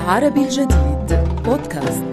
عربي الجديد بودكاست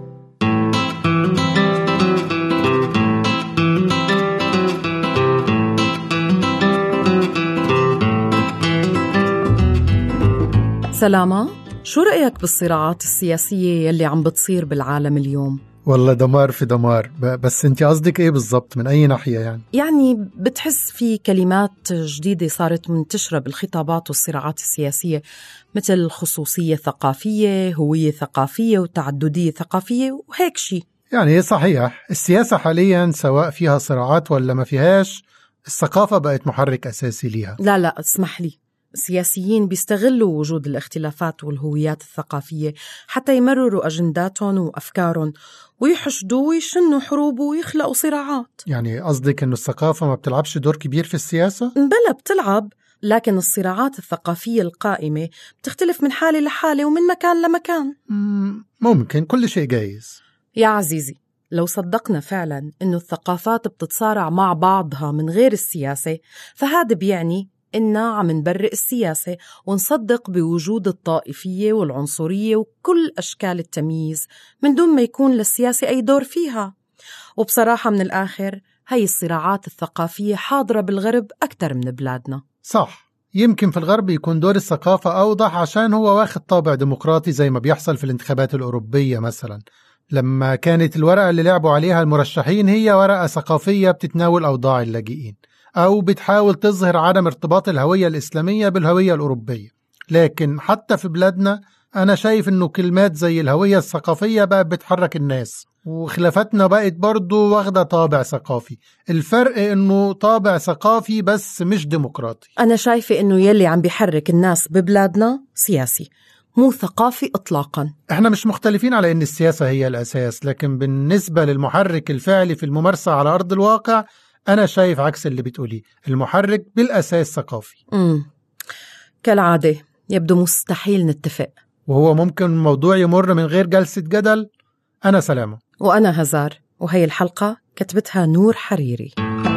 سلامة شو رأيك بالصراعات السياسية يلي عم بتصير بالعالم اليوم؟ والله دمار في دمار بس انت قصدك ايه بالضبط من اي ناحيه يعني يعني بتحس في كلمات جديده صارت منتشره بالخطابات والصراعات السياسيه مثل خصوصيه ثقافيه هويه ثقافيه وتعدديه ثقافيه وهيك شيء يعني صحيح السياسه حاليا سواء فيها صراعات ولا ما فيهاش الثقافه بقت محرك اساسي ليها لا لا اسمح لي السياسيين بيستغلوا وجود الاختلافات والهويات الثقافية حتى يمرروا أجنداتهم وأفكارهم ويحشدوا ويشنوا حروب ويخلقوا صراعات يعني قصدك أنه الثقافة ما بتلعبش دور كبير في السياسة؟ بلا بتلعب لكن الصراعات الثقافية القائمة بتختلف من حالة لحالة ومن مكان لمكان ممكن كل شيء جايز يا عزيزي لو صدقنا فعلا انه الثقافات بتتصارع مع بعضها من غير السياسه فهذا بيعني إنا عم نبرئ السياسة ونصدق بوجود الطائفية والعنصرية وكل أشكال التمييز من دون ما يكون للسياسة أي دور فيها وبصراحة من الآخر هي الصراعات الثقافية حاضرة بالغرب أكثر من بلادنا صح يمكن في الغرب يكون دور الثقافة أوضح عشان هو واخد طابع ديمقراطي زي ما بيحصل في الانتخابات الأوروبية مثلا لما كانت الورقة اللي لعبوا عليها المرشحين هي ورقة ثقافية بتتناول أوضاع اللاجئين أو بتحاول تظهر عدم ارتباط الهوية الإسلامية بالهوية الأوروبية لكن حتى في بلادنا أنا شايف إنه كلمات زي الهوية الثقافية بقت بتحرك الناس وخلافتنا بقت برضو واخدة طابع ثقافي الفرق إنه طابع ثقافي بس مش ديمقراطي أنا شايفة إنه يلي عم بيحرك الناس ببلادنا سياسي مو ثقافي إطلاقا احنا مش مختلفين على إن السياسة هي الأساس لكن بالنسبة للمحرك الفعلي في الممارسة على أرض الواقع أنا شايف عكس اللي بتقوليه المحرك بالأساس ثقافي امم كالعادة يبدو مستحيل نتفق وهو ممكن الموضوع يمر من غير جلسة جدل أنا سلامة وأنا هزار وهي الحلقة كتبتها نور حريري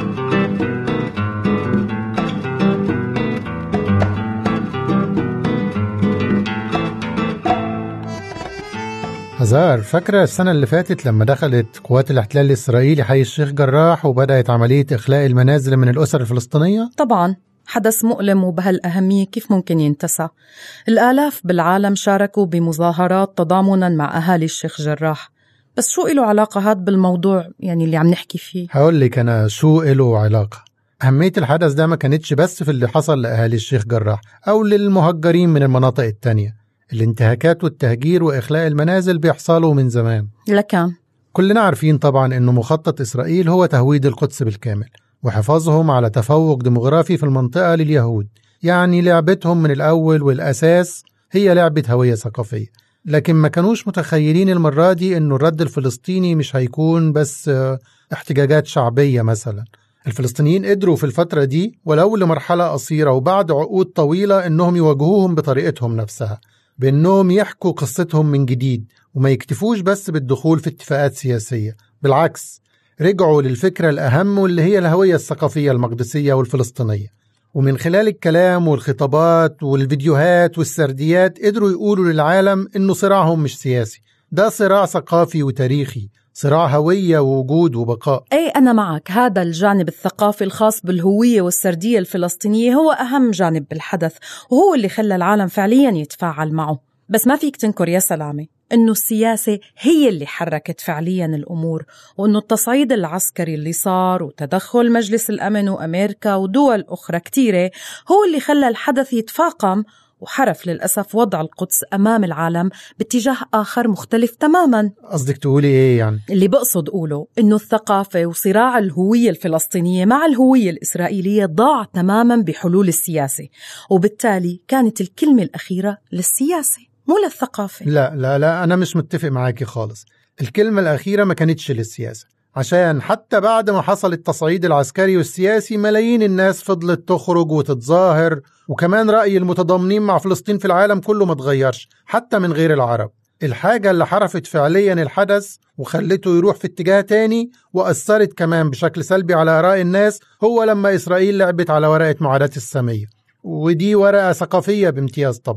هزار فاكرة السنة اللي فاتت لما دخلت قوات الاحتلال الإسرائيلي حي الشيخ جراح وبدأت عملية إخلاء المنازل من الأسر الفلسطينية؟ طبعا حدث مؤلم وبهالأهمية كيف ممكن ينتسى الآلاف بالعالم شاركوا بمظاهرات تضامنا مع أهالي الشيخ جراح بس شو إله علاقة هاد بالموضوع يعني اللي عم نحكي فيه؟ هقول لك أنا شو إله علاقة أهمية الحدث ده ما كانتش بس في اللي حصل لأهالي الشيخ جراح أو للمهجرين من المناطق التانية الانتهاكات والتهجير وإخلاء المنازل بيحصلوا من زمان لكان كلنا عارفين طبعا أنه مخطط إسرائيل هو تهويد القدس بالكامل وحفاظهم على تفوق ديمغرافي في المنطقة لليهود يعني لعبتهم من الأول والأساس هي لعبة هوية ثقافية لكن ما كانوش متخيلين المرة دي أنه الرد الفلسطيني مش هيكون بس احتجاجات شعبية مثلا الفلسطينيين قدروا في الفترة دي ولو لمرحلة قصيرة وبعد عقود طويلة أنهم يواجهوهم بطريقتهم نفسها بأنهم يحكوا قصتهم من جديد وما يكتفوش بس بالدخول في اتفاقات سياسية بالعكس رجعوا للفكرة الأهم واللي هي الهوية الثقافية المقدسية والفلسطينية ومن خلال الكلام والخطابات والفيديوهات والسرديات قدروا يقولوا للعالم إنه صراعهم مش سياسي ده صراع ثقافي وتاريخي صراع هوية ووجود وبقاء أي أنا معك هذا الجانب الثقافي الخاص بالهوية والسردية الفلسطينية هو أهم جانب بالحدث وهو اللي خلى العالم فعليا يتفاعل معه بس ما فيك تنكر يا سلامة إنه السياسة هي اللي حركت فعليا الأمور وإنه التصعيد العسكري اللي صار وتدخل مجلس الأمن وأمريكا ودول أخرى كتيرة هو اللي خلى الحدث يتفاقم وحرف للأسف وضع القدس أمام العالم باتجاه آخر مختلف تماما قصدك تقولي إيه يعني؟ اللي بقصد أقوله إنه الثقافة وصراع الهوية الفلسطينية مع الهوية الإسرائيلية ضاع تماما بحلول السياسة وبالتالي كانت الكلمة الأخيرة للسياسة مو للثقافة لا لا لا أنا مش متفق معاكي خالص الكلمة الأخيرة ما كانتش للسياسة عشان حتى بعد ما حصل التصعيد العسكري والسياسي ملايين الناس فضلت تخرج وتتظاهر وكمان رأي المتضامنين مع فلسطين في العالم كله ما تغيرش حتى من غير العرب الحاجة اللي حرفت فعليا الحدث وخلته يروح في اتجاه تاني وأثرت كمان بشكل سلبي على آراء الناس هو لما إسرائيل لعبت على ورقة معاداة السامية ودي ورقة ثقافية بامتياز طبعا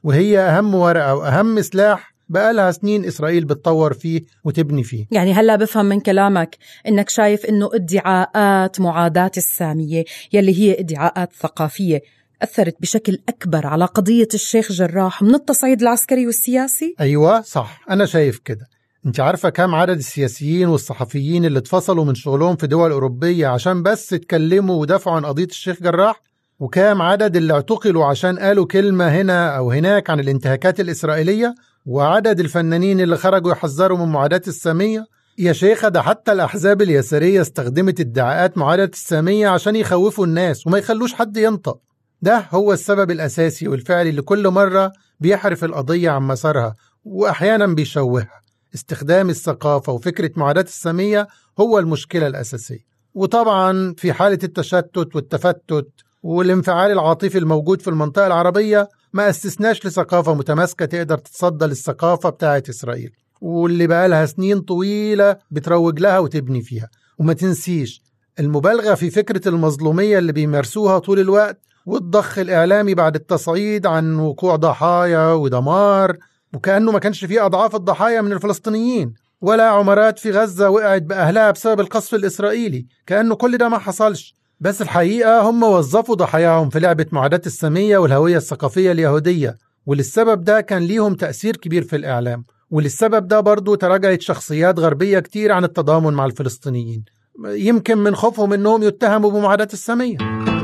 وهي أهم ورقة وأهم سلاح بقالها سنين إسرائيل بتطور فيه وتبني فيه يعني هلا بفهم من كلامك انك شايف انه ادعاءات معاداة السامية يلي هي ادعاءات ثقافية أثرت بشكل أكبر على قضية الشيخ جراح من التصعيد العسكري والسياسي؟ أيوة صح أنا شايف كده انت عارفة كم عدد السياسيين والصحفيين اللي اتفصلوا من شغلهم في دول أوروبية عشان بس يتكلموا ودافعوا عن قضية الشيخ جراح؟ وكام عدد اللي اعتقلوا عشان قالوا كلمة هنا أو هناك عن الانتهاكات الإسرائيلية؟ وعدد الفنانين اللي خرجوا يحذروا من معاداة السامية؟ يا شيخة ده حتى الأحزاب اليسارية استخدمت ادعاءات معاداة السامية عشان يخوفوا الناس وما يخلوش حد ينطق ده هو السبب الأساسي والفعلي اللي كل مرة بيحرف القضية عن مسارها وأحيانا بيشوهها استخدام الثقافة وفكرة معاداة السامية هو المشكلة الأساسية وطبعا في حالة التشتت والتفتت والانفعال العاطفي الموجود في المنطقة العربية ما استثناش لثقافة متماسكة تقدر تتصدى للثقافة بتاعت إسرائيل واللي بقالها سنين طويلة بتروج لها وتبني فيها وما تنسيش المبالغة في فكرة المظلومية اللي بيمارسوها طول الوقت والضخ الإعلامي بعد التصعيد عن وقوع ضحايا ودمار وكأنه ما كانش فيه أضعاف الضحايا من الفلسطينيين ولا عمارات في غزة وقعت بأهلها بسبب القصف الإسرائيلي كأنه كل ده ما حصلش بس الحقيقة هم وظفوا ضحاياهم في لعبة معاداة السامية والهوية الثقافية اليهودية وللسبب ده كان ليهم تأثير كبير في الإعلام وللسبب ده برضو تراجعت شخصيات غربية كتير عن التضامن مع الفلسطينيين يمكن من خوفهم انهم يتهموا بمعاداة السامية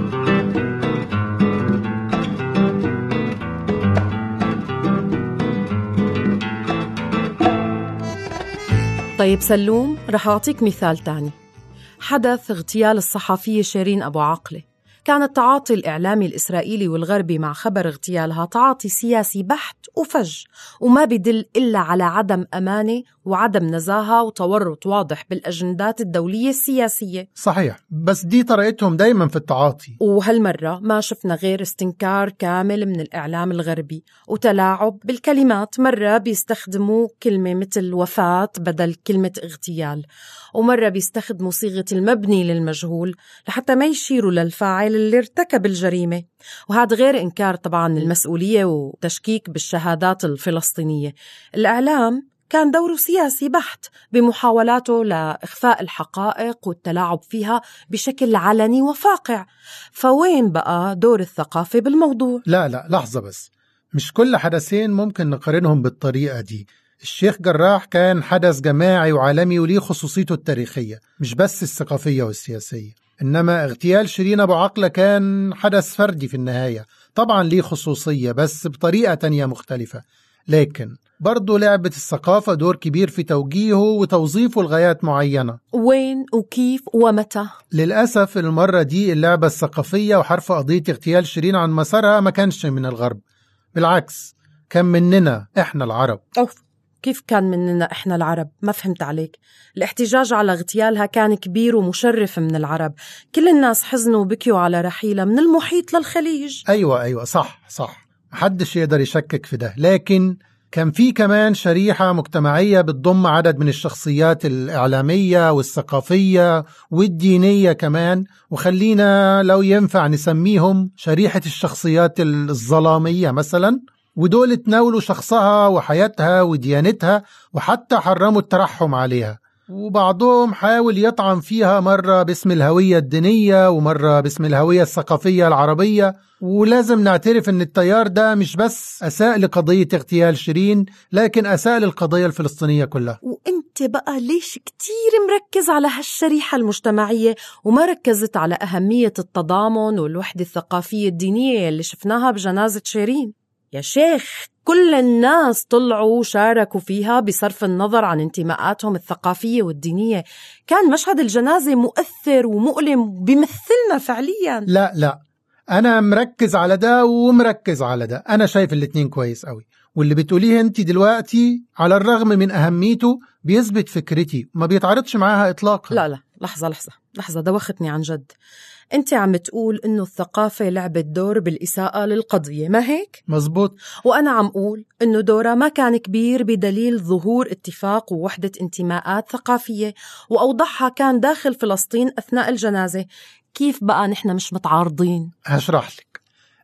طيب سلوم رح أعطيك مثال تاني حدث اغتيال الصحفية شيرين أبو عقلة كان التعاطي الإعلامي الإسرائيلي والغربي مع خبر اغتيالها تعاطي سياسي بحت وفج وما بدل إلا على عدم أمانة وعدم نزاهة وتورط واضح بالأجندات الدولية السياسية صحيح بس دي طريقتهم دايما في التعاطي وهالمرة ما شفنا غير استنكار كامل من الإعلام الغربي وتلاعب بالكلمات مرة بيستخدموا كلمة مثل وفاة بدل كلمة اغتيال ومرة بيستخدموا صيغة المبني للمجهول لحتى ما يشيروا للفاعل اللي ارتكب الجريمة وهذا غير إنكار طبعا المسؤولية وتشكيك بالشهادات الفلسطينية الإعلام كان دوره سياسي بحت بمحاولاته لاخفاء الحقائق والتلاعب فيها بشكل علني وفاقع فوين بقى دور الثقافه بالموضوع لا لا لحظة بس مش كل حدثين ممكن نقارنهم بالطريقة دي الشيخ جراح كان حدث جماعي وعالمي وليه خصوصيته التاريخية مش بس الثقافية والسياسية إنما اغتيال شيرين أبو عقلة كان حدث فردي في النهاية طبعا ليه خصوصية بس بطريقة تانية مختلفة لكن برضه لعبة الثقافة دور كبير في توجيهه وتوظيفه لغايات معينة وين وكيف ومتى للأسف المرة دي اللعبة الثقافية وحرف قضية اغتيال شيرين عن مسارها ما كانش من الغرب بالعكس كان مننا إحنا العرب أوف كيف كان مننا إحنا العرب؟ ما فهمت عليك الاحتجاج على اغتيالها كان كبير ومشرف من العرب كل الناس حزنوا وبكيوا على رحيلها من المحيط للخليج أيوة أيوة صح صح محدش يقدر يشكك في ده لكن كان في كمان شريحة مجتمعية بتضم عدد من الشخصيات الإعلامية والثقافية والدينية كمان وخلينا لو ينفع نسميهم شريحة الشخصيات الظلامية مثلا ودول تناولوا شخصها وحياتها وديانتها وحتى حرموا الترحم عليها وبعضهم حاول يطعن فيها مرة باسم الهوية الدينية ومرة باسم الهوية الثقافية العربية ولازم نعترف ان التيار ده مش بس أساء لقضية اغتيال شيرين لكن أساء للقضية الفلسطينية كلها وانت بقى ليش كتير مركز على هالشريحة المجتمعية وما ركزت على أهمية التضامن والوحدة الثقافية الدينية اللي شفناها بجنازة شيرين يا شيخ كل الناس طلعوا وشاركوا فيها بصرف النظر عن انتماءاتهم الثقافية والدينية كان مشهد الجنازة مؤثر ومؤلم بيمثلنا فعليا لا لا أنا مركز على ده ومركز على ده أنا شايف الاتنين كويس قوي واللي بتقوليه انت دلوقتي على الرغم من أهميته بيثبت فكرتي ما بيتعارضش معاها إطلاقا لا لا لحظة لحظة لحظة دوختني عن جد انت عم تقول انه الثقافة لعبت دور بالإساءة للقضية ما هيك؟ مزبوط وأنا عم أقول إنه دورها ما كان كبير بدليل ظهور اتفاق ووحدة انتماءات ثقافية وأوضحها كان داخل فلسطين أثناء الجنازة كيف بقى نحن مش متعارضين؟ هشرح لك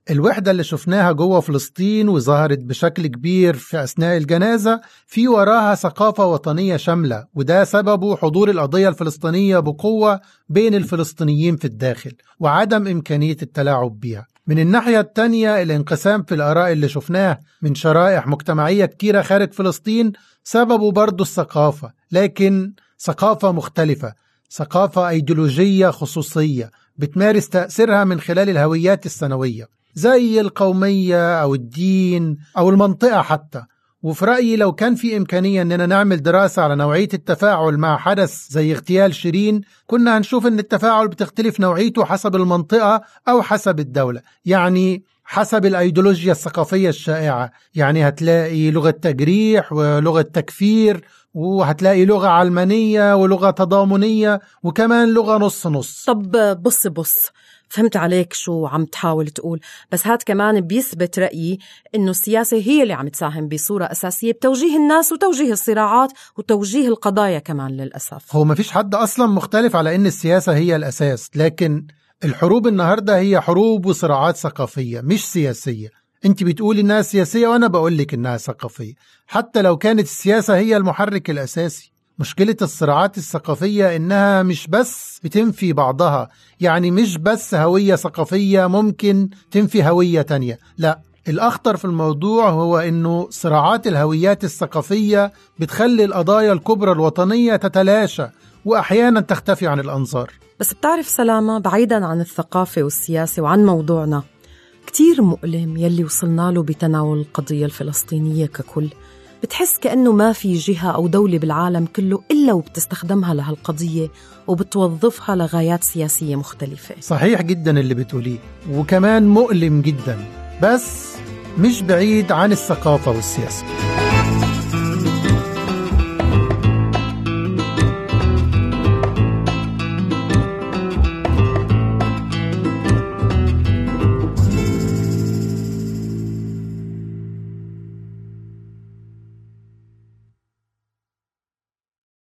الوحدة اللي شفناها جوه فلسطين وظهرت بشكل كبير في أثناء الجنازة في وراها ثقافة وطنية شاملة وده سببه حضور القضية الفلسطينية بقوة بين الفلسطينيين في الداخل وعدم إمكانية التلاعب بيها من الناحية التانية الانقسام في الآراء اللي شفناه من شرائح مجتمعية كتيرة خارج فلسطين سببه برضه الثقافة لكن ثقافة مختلفة ثقافة أيديولوجية خصوصية بتمارس تأثيرها من خلال الهويات السنوية زي القومية أو الدين أو المنطقة حتى وفي رأيي لو كان في إمكانية إننا نعمل دراسة على نوعية التفاعل مع حدث زي اغتيال شيرين كنا هنشوف إن التفاعل بتختلف نوعيته حسب المنطقة أو حسب الدولة يعني حسب الأيديولوجيا الثقافية الشائعة يعني هتلاقي لغة تجريح ولغة تكفير وهتلاقي لغة علمانية ولغة تضامنية وكمان لغة نص نص طب بص بص فهمت عليك شو عم تحاول تقول بس هاد كمان بيثبت رأيي إنه السياسة هي اللي عم تساهم بصورة أساسية بتوجيه الناس وتوجيه الصراعات وتوجيه القضايا كمان للأسف هو مفيش حد أصلا مختلف على إن السياسة هي الأساس لكن الحروب النهاردة هي حروب وصراعات ثقافية مش سياسية انت بتقولي انها سياسية وانا بقول لك انها ثقافية حتى لو كانت السياسة هي المحرك الاساسي مشكلة الصراعات الثقافية إنها مش بس بتنفي بعضها يعني مش بس هوية ثقافية ممكن تنفي هوية تانية لا الأخطر في الموضوع هو إنه صراعات الهويات الثقافية بتخلي القضايا الكبرى الوطنية تتلاشى وأحيانا تختفي عن الأنظار بس بتعرف سلامة بعيدا عن الثقافة والسياسة وعن موضوعنا كتير مؤلم يلي وصلنا له بتناول القضية الفلسطينية ككل بتحس كأنه ما في جهة أو دولة بالعالم كله إلا وبتستخدمها لهالقضية وبتوظفها لغايات سياسية مختلفة صحيح جدا اللي بتقوليه وكمان مؤلم جدا بس مش بعيد عن الثقافة والسياسة